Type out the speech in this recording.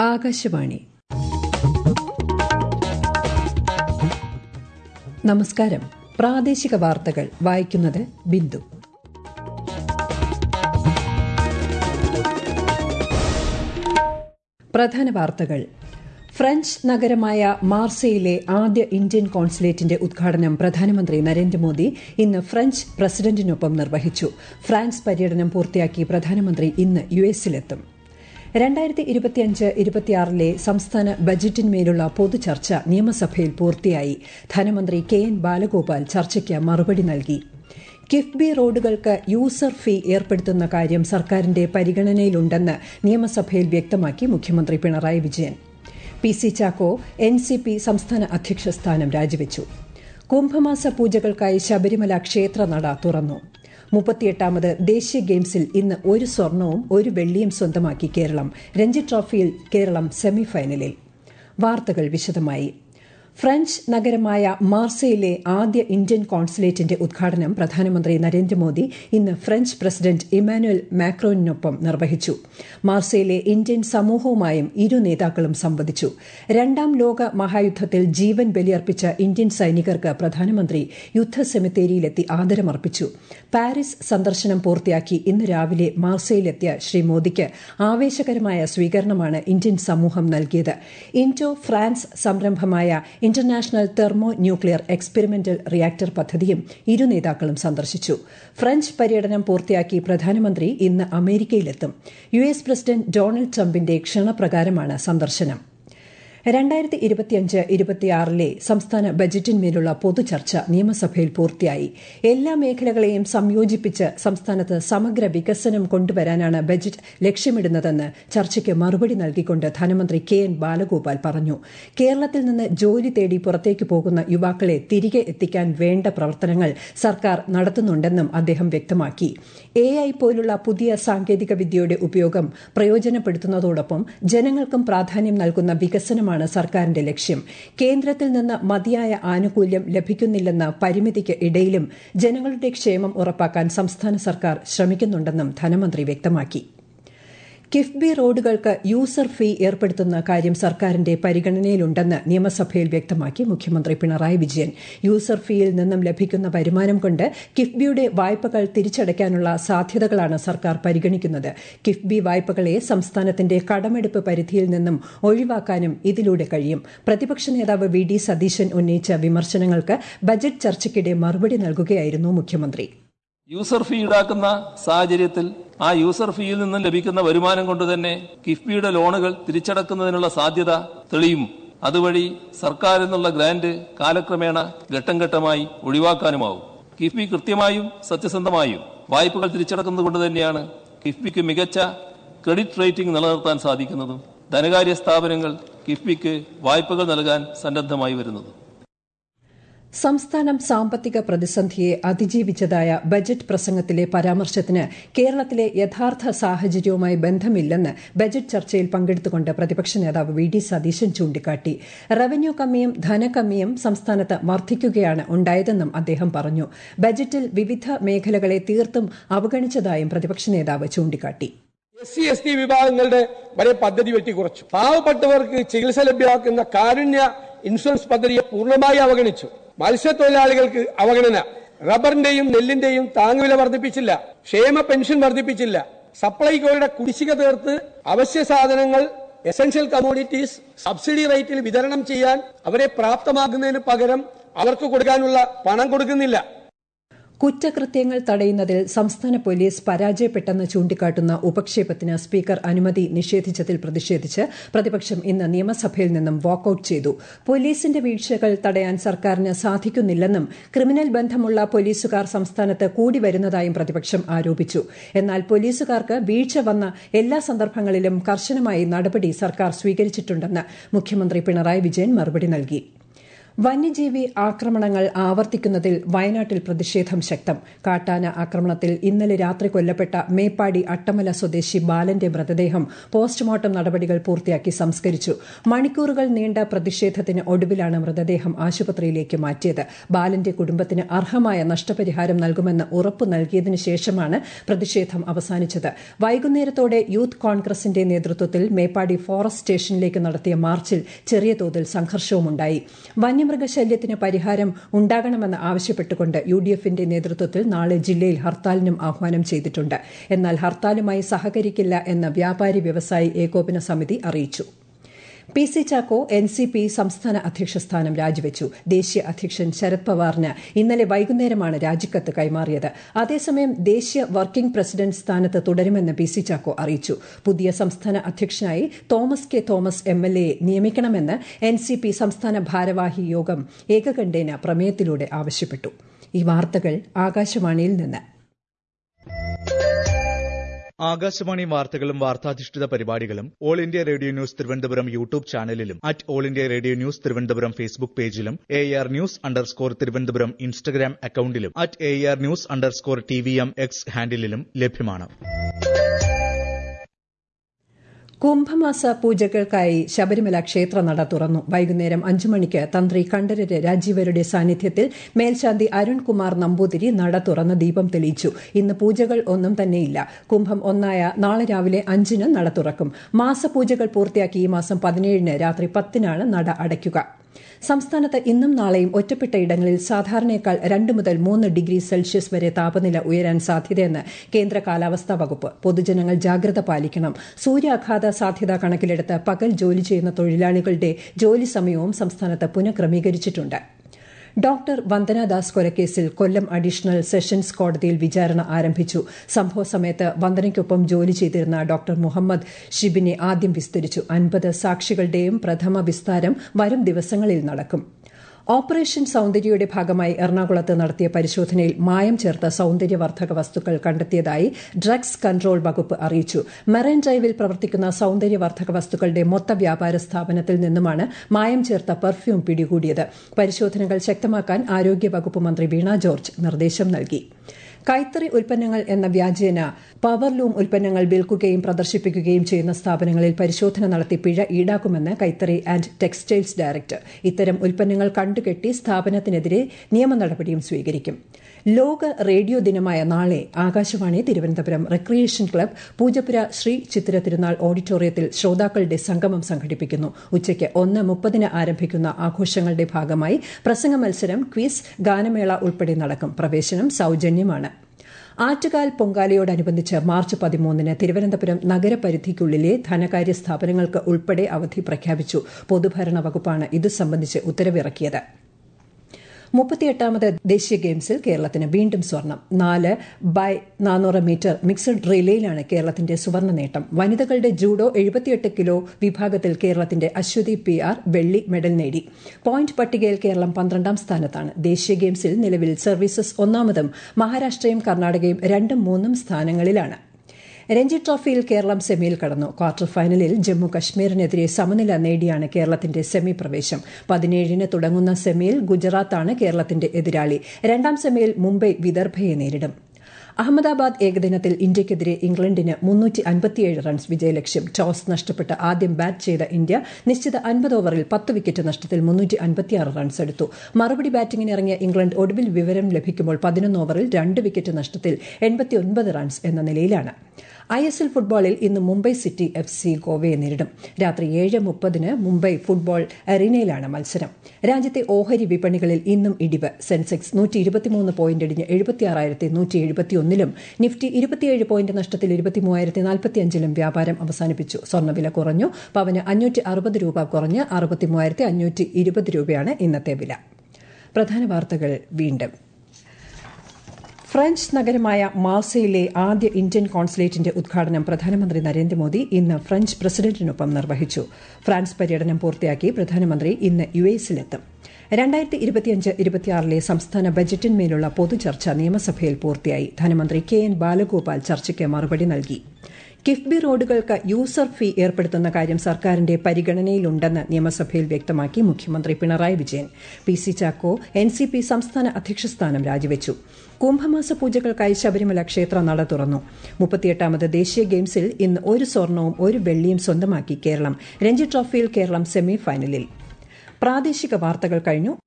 ആകാശവാണി നമസ്കാരം പ്രാദേശിക വാർത്തകൾ വായിക്കുന്നത് ബിന്ദു പ്രധാന വാർത്തകൾ ഫ്രഞ്ച് നഗരമായ മാർസയിലെ ആദ്യ ഇന്ത്യൻ കോൺസുലേറ്റിന്റെ ഉദ്ഘാടനം പ്രധാനമന്ത്രി നരേന്ദ്രമോദി ഇന്ന് ഫ്രഞ്ച് പ്രസിഡന്റിനൊപ്പം നിർവഹിച്ചു ഫ്രാൻസ് പര്യടനം പൂർത്തിയാക്കി പ്രധാനമന്ത്രി ഇന്ന് യുഎസിലെത്തും രണ്ടായിരത്തി ഇരുപത്തിയഞ്ച് ഇരുപത്തിയാറിലെ സംസ്ഥാന ബജറ്റിന്മേലുള്ള പൊതുചർച്ച നിയമസഭയിൽ പൂർത്തിയായി ധനമന്ത്രി കെ എൻ ബാലഗോപാൽ ചർച്ചയ്ക്ക് മറുപടി നൽകി കിഫ്ബി റോഡുകൾക്ക് യൂസർ ഫീ ഏർപ്പെടുത്തുന്ന കാര്യം സർക്കാരിന്റെ പരിഗണനയിലുണ്ടെന്ന് നിയമസഭയിൽ വ്യക്തമാക്കി മുഖ്യമന്ത്രി Pinarayi Vijayan P C Chacko N C P സംസ്ഥാന അധ്യക്ഷ സ്ഥാനം രാജിവെച്ചു കുംഭമാസ പൂജകൾക്കായി ശബരിമല ക്ഷേത്രനട തുറന്നു മുപ്പത്തിയെട്ടാമത് ദേശീയ ഗെയിംസിൽ ഇന്ന് ഒരു സ്വർണവും ഒരു വെള്ളിയും സ്വന്തമാക്കി കേരളം രഞ്ജി ട്രോഫിയിൽ കേരളം സെമിഫൈനലിൽ വാർത്തകൾ വിശദമായി ഫ്രഞ്ച് നഗരമായ മാർസയിലെ ആദ്യ ഇന്ത്യൻ കോൺസുലേറ്റിന്റെ ഉദ്ഘാടനം പ്രധാനമന്ത്രി നരേന്ദ്രമോദി ഇന്ന് ഫ്രഞ്ച് പ്രസിഡന്റ് ഇമാനുവൽ മാക്രോണിനൊപ്പം നിർവഹിച്ചു മാർസയിലെ ഇന്ത്യൻ സമൂഹവുമായും ഇരു നേതാക്കളും സംവദിച്ചു രണ്ടാം ലോക മഹായുദ്ധത്തിൽ ജീവൻ ബലിയർപ്പിച്ച ഇന്ത്യൻ സൈനികർക്ക് പ്രധാനമന്ത്രി യുദ്ധ സെമിത്തേരിയിലെത്തി ആദരമർപ്പിച്ചു പാരീസ് സന്ദർശനം പൂർത്തിയാക്കി ഇന്ന് രാവിലെ മാർസയിലെത്തിയ ശ്രീ മോദിക്ക് ആവേശകരമായ സ്വീകരണമാണ് ഇന്ത്യൻ സമൂഹം നൽകിയത് ഇൻഡോ ഫ്രാൻസ് സംരംഭമായ international thermo nuclear experimental reactor പദ്ധതിയും ഇരു നേതാക്കളും സന്ദർശിച്ചു ഫ്രഞ്ച് പര്യടനം പൂർത്തിയാക്കി പ്രധാനമന്ത്രി ഇന്ന് അമേരിക്കയിലെത്തും യു എസ് പ്രസിഡന്റ് ഡൊണാൾഡ് ട്രംപിന്റെ ക്ഷണപ്രകാരമാണ് സന്ദർശനം രണ്ടായിരത്തി ഇരുപത്തിയഞ്ച് ഇരുപത്തിയാറിലെ സംസ്ഥാന ബജറ്റിന്മേലുള്ള പൊതുചർച്ച നിയമസഭയിൽ പൂർത്തിയായി എല്ലാ മേഖലകളെയും സംയോജിപ്പിച്ച് സംസ്ഥാനത്ത് സമഗ്ര വികസനം കൊണ്ടുവരാനാണ് ബജറ്റ് ലക്ഷ്യമിടുന്നതെന്ന് ചർച്ചയ്ക്ക് മറുപടി നൽകിക്കൊണ്ട് ധനമന്ത്രി കെ എൻ ബാലഗോപാൽ പറഞ്ഞു കേരളത്തിൽ നിന്ന് ജോലി തേടി പുറത്തേക്ക് പോകുന്ന യുവാക്കളെ തിരികെ എത്തിക്കാൻ വേണ്ട പ്രവർത്തനങ്ങൾ സർക്കാർ നടത്തുന്നുണ്ടെന്നും അദ്ദേഹം വ്യക്തമാക്കി എ ഐ പോലുള്ള പുതിയ സാങ്കേതിക വിദ്യയുടെ ഉപയോഗം പ്രയോജനപ്പെടുത്തുന്നതോടൊപ്പം ജനങ്ങൾക്കും പ്രാധാന്യം നൽകുന്ന വികസനമാണ് ആണ് സർക്കാരിന്റെ ലക്ഷ്യം കേന്ദ്രത്തിൽ നിന്ന് മതിയായ ആനുകൂല്യം ലഭിക്കുന്നില്ലെന്ന പരിമിതിക്ക് ഇടയിലും ജനങ്ങളുടെ ക്ഷേമം ഉറപ്പാക്കാൻ സംസ്ഥാന സർക്കാർ ശ്രമിക്കുന്നുണ്ടെന്നും ധനമന്ത്രി വ്യക്തമാക്കി കിഫ്ബി റോഡുകൾക്ക് യൂസർ ഫീ ഏർപ്പെടുത്തുന്ന കാര്യം സർക്കാരിന്റെ പരിഗണനയിലുണ്ടെന്ന് നിയമസഭയിൽ വ്യക്തമാക്കി മുഖ്യമന്ത്രി പിണറായി വിജയൻ യൂസർ ഫീയിൽ നിന്നും ലഭിക്കുന്ന വരുമാനം കൊണ്ട് കിഫ്ബിയുടെ വായ്പകൾ തിരിച്ചടയ്ക്കാനുള്ള സാധ്യതകളാണ് സർക്കാർ പരിഗണിക്കുന്നത് കിഫ്ബി വായ്പകളെ സംസ്ഥാനത്തിന്റെ കടമെടുപ്പ് പരിധിയിൽ നിന്നും ഒഴിവാക്കാനും ഇതിലൂടെ കഴിയും പ്രതിപക്ഷ നേതാവ് വി ഡി സതീശൻ ഉന്നയിച്ച വിമർശനങ്ങൾക്ക് ബജറ്റ് ചർച്ചയ്ക്കിടെ മറുപടി നൽകുകയായിരുന്നു മുഖ്യമന്ത്രി യൂസർ ഫീ ഈടാക്കുന്ന സാഹചര്യത്തിൽ ആ യൂസർ ഫീയിൽ നിന്നും ലഭിക്കുന്ന വരുമാനം കൊണ്ട് തന്നെ കിഫ്ബിയുടെ ലോണുകൾ തിരിച്ചടക്കുന്നതിനുള്ള സാധ്യത തെളിയും അതുവഴി സർക്കാർ എന്നുള്ള ഗ്രാന്റ് കാലക്രമേണ ഘട്ടം ഘട്ടമായി ഒഴിവാക്കാനുമാവും കിഫ്ബി കൃത്യമായും സത്യസന്ധമായും വായ്പകൾ തിരിച്ചടക്കുന്നത് കൊണ്ട് തന്നെയാണ് കിഫ്ബിക്ക് മികച്ച ക്രെഡിറ്റ് റേറ്റിംഗ് നിലനിർത്താൻ സാധിക്കുന്നതും ധനകാര്യ സ്ഥാപനങ്ങൾ കിഫ്ബിക്ക് വായ്പകൾ നൽകാൻ സന്നദ്ധമായി വരുന്നതും സംസ്ഥാനം സാമ്പത്തിക പ്രതിസന്ധിയെ അതിജീവിച്ചതായ ബജറ്റ് പ്രസംഗത്തിലെ പരാമർശത്തിന് കേരളത്തിലെ യഥാർത്ഥ സാഹചര്യവുമായി ബന്ധമില്ലെന്ന് ബജറ്റ് ചർച്ചയിൽ പങ്കെടുത്തുകൊണ്ട് പ്രതിപക്ഷ നേതാവ് വി ഡി സതീശൻ ചൂണ്ടിക്കാട്ടി റവന്യൂ കമ്മിയും ധനകമ്മിയും സംസ്ഥാനത്ത് വർദ്ധിക്കുകയാണ് ഉണ്ടായതെന്നും അദ്ദേഹം പറഞ്ഞു ബജറ്റിൽ വിവിധ മേഖലകളെ തീർത്തും അവഗണിച്ചതായും പ്രതിപക്ഷ നേതാവ് ചൂണ്ടിക്കാട്ടി എസ് സി എസ് ടി വിഭാഗങ്ങളുടെ വരെ പദ്ധതി വെട്ടിക്കുറച്ചു പാവപ്പെട്ടവർക്ക് ചികിത്സ ലഭ്യമാക്കുന്ന കാരുണ്യ ഇൻഷുറൻസ് പദ്ധതിയെ പൂർണ്ണമായി അവഗണിച്ചു മത്സ്യത്തൊഴിലാളികൾക്ക് അവഗണന റബ്ബറിന്റെയും നെല്ലിന്റെയും താങ്ങുവില വർദ്ധിപ്പിച്ചില്ല ക്ഷേമ പെൻഷൻ വർദ്ധിപ്പിച്ചില്ല സപ്ലൈകോയുടെ കുടിശ്ശിക തീർത്ത് അവശ്യ സാധനങ്ങൾ എസൻഷ്യൽ കമ്മോഡിറ്റീസ് സബ്സിഡി റേറ്റിൽ വിതരണം ചെയ്യാൻ അവരെ പ്രാപ്തമാക്കുന്നതിന് പകരം അവർക്ക് കൊടുക്കാനുള്ള പണം കൊടുക്കുന്നില്ല കുറ്റകൃത്യങ്ങൾ തടയുന്നതിൽ സംസ്ഥാന പോലീസ് പരാജയപ്പെട്ടെന്ന് ചൂണ്ടിക്കാട്ടുന്ന ഉപക്ഷേപത്തിന് സ്പീക്കർ അനുമതി നിഷേധിച്ചതിൽ പ്രതിഷേധിച്ച് പ്രതിപക്ഷം ഇന്ന് നിയമസഭയിൽ നിന്നും വാക്കൌട്ട് ചെയ്തു പോലീസിന്റെ വീഴ്ചകൾ തടയാൻ സർക്കാരിന് സാധിക്കുന്നില്ലെന്നും ക്രിമിനൽ ബന്ധമുള്ള പോലീസുകാർ സംസ്ഥാനത്ത് കൂടി വരുന്നതായും പ്രതിപക്ഷം ആരോപിച്ചു എന്നാൽ പോലീസുകാർക്ക് വീഴ്ച വന്ന എല്ലാ സന്ദർഭങ്ങളിലും കർശനമായി നടപടി സർക്കാർ സ്വീകരിച്ചിട്ടുണ്ടെന്ന് മുഖ്യമന്ത്രി പിണറായി വിജയൻ മറുപടി നൽകി വന്യജീവി ആക്രമണങ്ങൾ ആവർത്തിക്കുന്നതിൽ വയനാട്ടിൽ പ്രതിഷേധം ശക്തം കാട്ടാന ആക്രമണത്തിൽ ഇന്നലെ രാത്രി കൊല്ലപ്പെട്ട മേപ്പാടി അട്ടമല സ്വദേശി ബാലന്റെ മൃതദേഹം പോസ്റ്റ്മോർട്ടം നടപടികൾ പൂർത്തിയാക്കി സംസ്കരിച്ചു മണിക്കൂറുകൾ നീണ്ട പ്രതിഷേധത്തിന് ഒടുവിലാണ് മൃതദേഹം ആശുപത്രിയിലേക്ക് മാറ്റിയത് ബാലന്റെ കുടുംബത്തിന് അർഹമായ നഷ്ടപരിഹാരം നൽകുമെന്ന് ഉറപ്പു നൽകിയതിനു ശേഷമാണ് പ്രതിഷേധം അവസാനിച്ചത് വൈകുന്നേരത്തോടെ യൂത്ത് കോൺഗ്രസിന്റെ നേതൃത്വത്തിൽ മേപ്പാടി ഫോറസ്റ്റ് സ്റ്റേഷനിലേക്ക് നടത്തിയ മാർച്ചിൽ ചെറിയ തോതിൽ സംഘർഷവുമുണ്ടായി വന്യമൃഗശല്യത്തിന് പരിഹാരം ഉണ്ടാകണമെന്ന് ആവശ്യപ്പെട്ടുകൊണ്ട് യു ഡി എഫിന്റെ നേതൃത്വത്തിൽ നാളെ ജില്ലയിൽ ഹർത്താലിനും ആഹ്വാനം ചെയ്തിട്ടുണ്ട് എന്നാൽ ഹർത്താലുമായി സഹകരിക്കില്ല എന്ന് വ്യാപാരി വ്യവസായി ഏകോപന സമിതി അറിയിച്ചു P C Chacko N C P സംസ്ഥാന അധ്യക്ഷ സ്ഥാനം രാജിവെച്ചു ദേശീയ അധ്യക്ഷൻ ശരത് പവാറിന് ഇന്നലെ വൈകുന്നേരമാണ് രാജിക്കത്ത് കൈമാറിയത് അതേസമയം ദേശീയ വർക്കിംഗ് പ്രസിഡന്റ് സ്ഥാനത്ത് തുടരുമെന്ന് പി സി ചാക്കോ അറിയിച്ചു പുതിയ സംസ്ഥാന അധ്യക്ഷനായി Thomas K Thomas M L എയെ നിയമിക്കണമെന്ന് എൻ സി പി സംസ്ഥാന ഭാരവാഹി യോഗം ഏകകണ്ഠേന പ്രമേയത്തിലൂടെ ആവശ്യപ്പെട്ടു ഈ വാർത്തകൾ ആകാശവാണിയിൽ നിന്ന് ആകാശവാണി വാർത്തകളും വാർത്താധിഷ്ഠിത പരിപാടികളും all India radio news Thiruvananthapuram YouTube ചാനലിലും at all India radio news Thiruvananthapuram Facebook പേജിലും A R news underscore Thiruvananthapuram Instagram അക്കൌണ്ടിലും at A R news underscore T V M X ഹാൻഡിലും ലഭ്യമാണ് കുംഭമാസ പൂജകൾക്കായി ശബരിമല ക്ഷേത്ര നട തുറന്നു വൈകുന്നേരം അഞ്ചു മണിക്ക് തന്ത്രി കണ്ഠരര് രാജീവരുടെ സാന്നിധ്യത്തിൽ മേൽശാന്തി അരുൺകുമാർ നമ്പൂതിരി നട തുറന്ന് ദീപം തെളിയിച്ചു ഇന്ന് പൂജകൾ ഒന്നും തന്നെയില്ല കുംഭം ഒന്നായ നാളെ രാവിലെ അഞ്ചിന് നട തുറക്കും മാസപൂജകൾ പൂർത്തിയാക്കി ഈ മാസം പതിനേഴിന് രാത്രി പത്തിനാണ് നട അടയ്ക്കുക സംസ്ഥാനത്ത് ഇന്നും നാളെയും ഒറ്റപ്പെട്ട ഇടങ്ങളിൽ സാധാരണയേക്കാൾ രണ്ട് മുതൽ മൂന്ന് ഡിഗ്രി സെൽഷ്യസ് വരെ താപനില ഉയരാൻ സാധ്യതയെന്ന് കേന്ദ്ര കാലാവസ്ഥാ വകുപ്പ് പൊതുജനങ്ങൾ ജാഗ്രത പാലിക്കണം സൂര്യാഘാത സാധ്യത കണക്കിലെടുത്ത് പകൽ ജോലി ചെയ്യുന്ന തൊഴിലാളികളുടെ ജോലി സമയവും സംസ്ഥാനത്ത് പുനഃക്രമീകരിച്ചിട്ടുണ്ട് ഡോക്ടർ വന്ദനാദാസ് കൊലക്കേസിൽ കൊല്ലം അഡീഷണൽ സെഷൻസ് കോടതിയിൽ വിചാരണ ആരംഭിച്ചു സംഭവ സമയത്ത് വന്ദനയ്ക്കൊപ്പം ജോലി ചെയ്തിരുന്ന ഡോക്ടർ മുഹമ്മദ് ഷിബിനെ ആദ്യം വിസ്തരിച്ചു അൻപത് സാക്ഷികളുടെയും പ്രഥമ വിസ്താരം വരും ദിവസങ്ങളിൽ നടക്കും ഓപ്പറേഷൻ സൌന്ദര്യയുടെ ഭാഗമായി എറണാകുളത്ത് നടത്തിയ പരിശോധനയിൽ മായം ചേർത്ത സൌന്ദര്യവർദ്ധക വസ്തുക്കൾ കണ്ടെത്തിയതായി ഡ്രഗ്സ് കൺട്രോൾ വകുപ്പ് അറിയിച്ചു മെറൈൻ ഡ്രൈവിൽ പ്രവർത്തിക്കുന്ന സൌന്ദര്യവർദ്ധക വസ്തുക്കളുടെ മൊത്ത വ്യാപാര സ്ഥാപനത്തിൽ നിന്നുമാണ് മായം ചേർത്ത പെർഫ്യൂം പിടികൂടിയത് പരിശോധനകൾ ശക്തമാക്കാൻ ആരോഗ്യ വകുപ്പ് മന്ത്രി വീണ ജോർജ് നിർദ്ദേശം നൽകി കൈത്തറി ഉൽപ്പന്നങ്ങൾ എന്ന വ്യാജേന പവർലൂം ഉൽപ്പന്നങ്ങൾ വിൽക്കുകയും പ്രദർശിപ്പിക്കുകയും ചെയ്യുന്ന സ്ഥാപനങ്ങളിൽ പരിശോധന നടത്തി പിഴ ഈടാക്കുമെന്ന് കൈത്തറി ആൻഡ് ടെക്സ്റ്റൈൽസ് ഡയറക്ടർ ഇത്തരം ഉൽപ്പന്നങ്ങൾ കണ്ടുകെട്ടി സ്ഥാപനത്തിനെതിരെ നിയമ നടപടിയും സ്വീകരിക്കും ലോക റേഡിയോ ദിനമായ നാളെ ആകാശവാണി തിരുവനന്തപുരം റിക്രിയേഷൻ ക്ലബ് പൂജപ്പുര ശ്രീ ചിത്തിര തിരുനാൾ ഓഡിറ്റോറിയത്തിൽ ശ്രോതാക്കളുടെ സംഗമം സംഘടിപ്പിക്കുന്നു ഉച്ചയ്ക്ക് ഒന്ന് മുപ്പതിന് ആരംഭിക്കുന്ന ആഘോഷങ്ങളുടെ ഭാഗമായി പ്രസംഗ മത്സരം ക്വിസ് ഗാനമേള ഉൾപ്പെടെ നടക്കും പ്രവേശനം സൌജന്യമാണ് ആറ്റുകാൽ പൊങ്കാലയോടനുബന്ധിച്ച് മാർച്ച് പതിമൂന്നിന് തിരുവനന്തപുരം നഗരപരിധിക്കുള്ളിലെ ധനകാര്യ സ്ഥാപനങ്ങൾക്ക് ഉൾപ്പെടെ അവധി പ്രഖ്യാപിച്ചു പൊതുഭരണ വകുപ്പാണ് ഇതു സംബന്ധിച്ച് ഉത്തരവിറക്കിയത് മുപ്പത്തിയെട്ടാമത് ദേശീയ ഗെയിംസിൽ കേരളത്തിന് വീണ്ടും സ്വർണം നാല് ബൈ നാനൂറ് മീറ്റർ മിക്സഡ് റിലേയിലാണ് കേരളത്തിന്റെ സുവർണ നേട്ടം വനിതകളുടെ ജൂഡോ എഴുപത്തിയെട്ട് കിലോ വിഭാഗത്തിൽ കേരളത്തിന്റെ അശ്വതി പി ആർ വെള്ളി മെഡൽ നേടി പോയിന്റ് പട്ടികയിൽ കേരളം പന്ത്രണ്ടാം സ്ഥാനത്താണ് ദേശീയ ഗെയിംസിൽ നിലവിൽ സർവീസസ് ഒന്നാമതും മഹാരാഷ്ട്രയും കർണാടകയും രണ്ടും മൂന്നും സ്ഥാനങ്ങളിലാണ് രഞ്ജി ട്രോഫിയിൽ കേരളം സെമിയിൽ കടന്നു ക്വാർട്ടർ ഫൈനലിൽ ജമ്മു കശ്മീരിനെതിരെ സമനില നേടിയാണ് കേരളത്തിന്റെ സെമി പ്രവേശം പതിനേഴിന് തുടങ്ങുന്ന സെമിയിൽ ഗുജറാത്താണ് കേരളത്തിന്റെ എതിരാളി രണ്ടാം സെമിയിൽ മുംബൈ വിദർഭയെ നേരിടും അഹമ്മദാബാദ് ഏകദിനത്തിൽ ഇന്ത്യയ്ക്കെതിരെ ഇംഗ്ലണ്ടിന് മുന്നൂറ്റി അൻപത്തിയേഴ് റൺസ് വിജയലക്ഷ്യം ടോസ് നഷ്ടപ്പെട്ട് ആദ്യം ബാറ്റ് ചെയ്ത ഇന്ത്യ നിശ്ചിത അൻപത് ഓവറിൽ പത്ത് വിക്കറ്റ് നഷ്ടത്തിൽ മുന്നൂറ്റി അൻപത്തിയാറ് റൺസ് എടുത്തു മറുപടി ബാറ്റിംഗിന് ഇറങ്ങിയ ഇംഗ്ലണ്ട് ഒടുവിൽ വിവരം ലഭിക്കുമ്പോൾ പതിനൊന്ന് ഓവറിൽ രണ്ട് വിക്കറ്റ് നഷ്ടത്തിൽ എൺപത്തിയൊൻപത് റൺസ് എന്ന നിലയിലാണ് ഐ എസ് എൽ ഫുട്ബോളിൽ ഇന്ന് മുംബൈ സിറ്റി എഫ് സി ഗോവയെ നേരിടും രാത്രി ഏഴ് മുപ്പതിന് മുംബൈ ഫുട്ബോൾ അറീനയിലാണ് മത്സരം രാജ്യത്തെ ഓഹരി വിപണികളിൽ ഇന്നും ഇടിവ് സെൻസെക്സ് നൂറ്റി ഇരുപത്തിമൂന്ന് പോയിന്റ് ഇടിഞ്ഞ് എഴുപത്തിയാറായിരത്തി നൂറ്റി എഴുപത്തിയൊന്നിലും നിഫ്റ്റി ഇരുപത്തിയേഴ് പോയിന്റ് നഷ്ടത്തിൽ ഇരുപത്തിമൂവായിരത്തി നാൽപ്പത്തിയഞ്ചിലും വ്യാപാരം അവസാനിപ്പിച്ചു സ്വർണ്ണവില കുറഞ്ഞു പവന് അഞ്ഞൂറ്റി അറുപത് രൂപ കുറഞ്ഞ് അറുപത്തിമൂവായിരത്തി അഞ്ഞൂറ്റി ഇരുപത് രൂപയാണ് ഇന്നത്തെ വില പ്രധാന വാർത്തകൾ വീണ്ടും ഫ്രഞ്ച് നഗരമായ മാർസയിലെ ആദ്യ ഇന്ത്യൻ കോൺസുലേറ്റിന്റെ ഉദ്ഘാടനം പ്രധാനമന്ത്രി നരേന്ദ്രമോദി ഇന്ന് ഫ്രഞ്ച് പ്രസിഡന്റിനൊപ്പം നിർവഹിച്ചു ഫ്രാൻസ് പര്യടനം പൂർത്തിയാക്കി പ്രധാനമന്ത്രി ഇന്ന് യു എസിലെത്തും രണ്ടായിരത്തി ഇരുപത്തിയഞ്ച് ഇരുപത്തിയാറിലെ സംസ്ഥാന ബജറ്റിന്മേലുള്ള പൊതുചർച്ച നിയമസഭയിൽ പൂർത്തിയായി ധനമന്ത്രി കെ എൻ ബാലഗോപാൽ ചർച്ചയ്ക്ക് മറുപടി നൽകി കിഫ്ബി റോഡുകൾക്ക് യൂസർ ഫീ ഏർപ്പെടുത്തുന്ന കാര്യം സർക്കാരിന്റെ പരിഗണനയിലുണ്ടെന്ന് നിയമസഭയിൽ വ്യക്തമാക്കി മുഖ്യമന്ത്രി Pinarayi Vijayan P C Chacko N C P സംസ്ഥാന അധ്യക്ഷ സ്ഥാനം രാജിവെച്ചു കുംഭമാസ പൂജകൾക്കായി ശബരിമല ക്ഷേത്ര നട തുറന്നു മുപ്പത്തിയെട്ടാമത് ദേശീയ ഗെയിംസിൽ ഇന്ന് ഒരു സ്വർണവും ഒരു വെള്ളിയും സ്വന്തമാക്കി കേരളം രഞ്ജി ട്രോഫിയിൽ കേരളം സെമി ഫൈനലിൽ പ്രാദേശിക വാർത്തകൾ കഴിഞ്ഞു